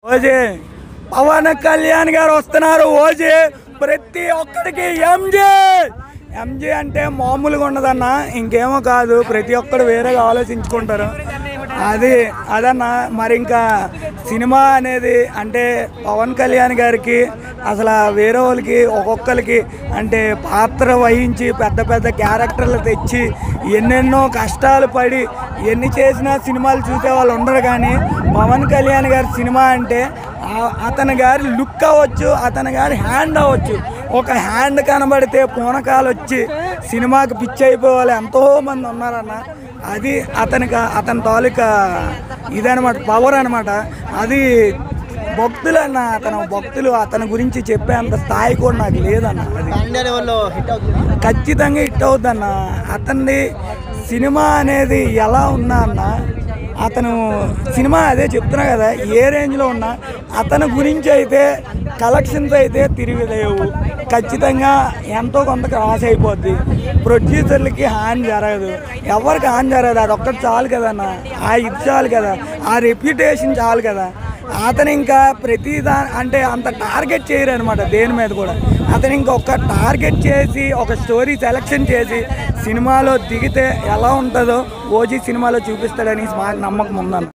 OG Pawan Kalyan గారు వస్తున్నారు OG ప్రతి ఒక్కడికి ఎంజే ఎంజే అంటే మామూలుగా ఉండదన్న ఇంకేమో కాదు ప్రతి ఒక్కడు వేరేగా ఆలోచించుకుంటారు అది అదన్న మరి ఇంకా సినిమా అనేది అంటే పవన్ కళ్యాణ్ గారికి అసలు వేరే వాళ్ళకి ఒక్కొక్కరికి అంటే పాత్ర వహించి పెద్ద పెద్ద క్యారెక్టర్లు తెచ్చి ఎన్నెన్నో కష్టాలు పడి ఎన్ని చేసినా సినిమాలు చూసే వాళ్ళు ఉండరు కానీ పవన్ కళ్యాణ్ గారి సినిమా అంటే ఆ- అతని గారి లుక్ అవ్వచ్చు అతని గారి హ్యాండ్ అవ్వచ్చు ఒక హ్యాండ్ కనబడితే పూనకాలు వచ్చి సినిమాకి పిచ్చి అయిపోవాలి ఎంతో మంది ఉన్నారన్న అది అతనికి అతని తాలూకా ఇదనమాట పవర్ అనమాట అది భక్తులు అన్న అతను భక్తులు అతని గురించి చెప్పేంత స్థాయి కూడా నాకు లేదన్న అది పాన్ ఇండియా లెవెల్లో హిట్ అవుతుంది ఖచ్చితంగా హిట్ అవుద్దన్న అతన్ని సినిమా అనేది ఎలా ఉన్నా అన్న అతను సినిమా అదే చెప్తున్నా కదా ఏ రేంజ్లో ఉన్నా అతని గురించి అయితే కలెక్షన్స్ అయితే తిరిగిలేవు ఖచ్చితంగా ఎంతో కొంత క్రాస్ అయిపోద్ది ప్రొడ్యూసర్లకి హాని జరగదు ఎవరికి హాని జరగదు అది ఒక్కటి చాలు కదన్న ఆ ఇది చాలు కదా ఆ రెప్యుటేషన్ చాలు కదా అతను ఇంకా ప్రతి దా అంటే అంత టార్గెట్ చేయరు అనమాట దేని మీద కూడా అతను ఇంకా ఒక టార్గెట్ చేసి ఒక స్టోరీ సెలెక్షన్ చేసి సినిమాలో దిగితే ఎలా ఉంటుందో ఓజీ సినిమాలో చూపిస్తాడని మాకు నమ్మకం ఉందన్న